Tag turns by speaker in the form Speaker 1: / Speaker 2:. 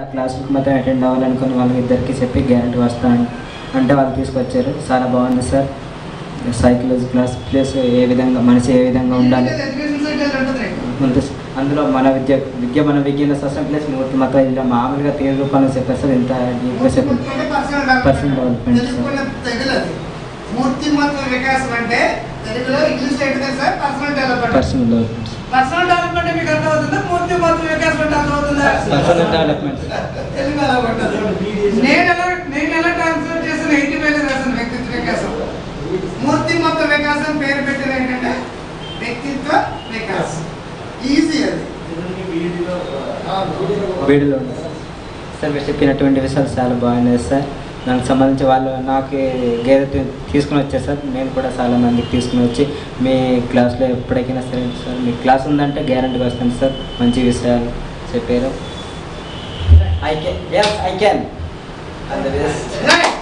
Speaker 1: క్లాసులకు మాత్రం అటెండ్ అవ్వాలనుకుని వాళ్ళకి ఇద్దరికి చెప్పి గ్యారంటీ వస్తాను అంటే వాళ్ళు తీసుకొచ్చారు చాలా బాగుంది సార్ సైకాలజీ క్లాస్ ప్లస్ ఏ విధంగా మనిషి ఏ విధంగా ఉండాలి
Speaker 2: ఎడ్యుకేషన్ సైకిల్ ఉంటుంది
Speaker 1: ముందు అందులో మన విద్య విద్య మన విజ్ఞాన శాస్త్రం ప్లస్ మూర్తి మొత్తం ఇలా మామూలుగా తీరు రూపంలో చెప్పారు సార్ ఇంత డీప్గా చెప్పారు Personal development, sir.
Speaker 2: తెలుగులో తెలుగులో అది. మూర్తిమత్వ వికాసం అంటే తెలుగులో ఇంగ్లీష్ ఏంటిది sir personal development
Speaker 1: personal development
Speaker 2: personal development మీకు అర్థమవుతుందా మూర్తిమత్వ వికాసం అంటే అర్థమవుతుందా
Speaker 1: పర్సనల్ డెవలప్మెంట్
Speaker 2: తెలుగు అలా ఉంటుంది నేను ఎలా నేను ఎలా ట్రాన్స్ఫర్ చేసిన ఎయిటీ వేలు రాశాను వ్యక్తిత్వ వికాసం మూర్తిమత్వ వికాసం పేరు పెట్టిన ఏంటంటే వ్యక్తిత్వ వికాసం ఈజీ అది
Speaker 1: వీడిలో ఉంది సార్ మీరు చెప్పినటువంటి విషయాలు చాలా బాగున్నాయి సార్ దానికి సంబంధించి వాళ్ళు నాకు గేదె తీ- తీసుకుని వచ్చారు సార్ నేను కూడా చాలా మందికి తీసుకుని వచ్చి మీ క్లాస్లో ఎప్పటికైనా సరే సార్ మీ క్లాస్ ఉందంటే గ్యారంటీగా వస్తాను సార్ మంచి విషయాలు చెప్పారు I can yes I can and the best
Speaker 2: right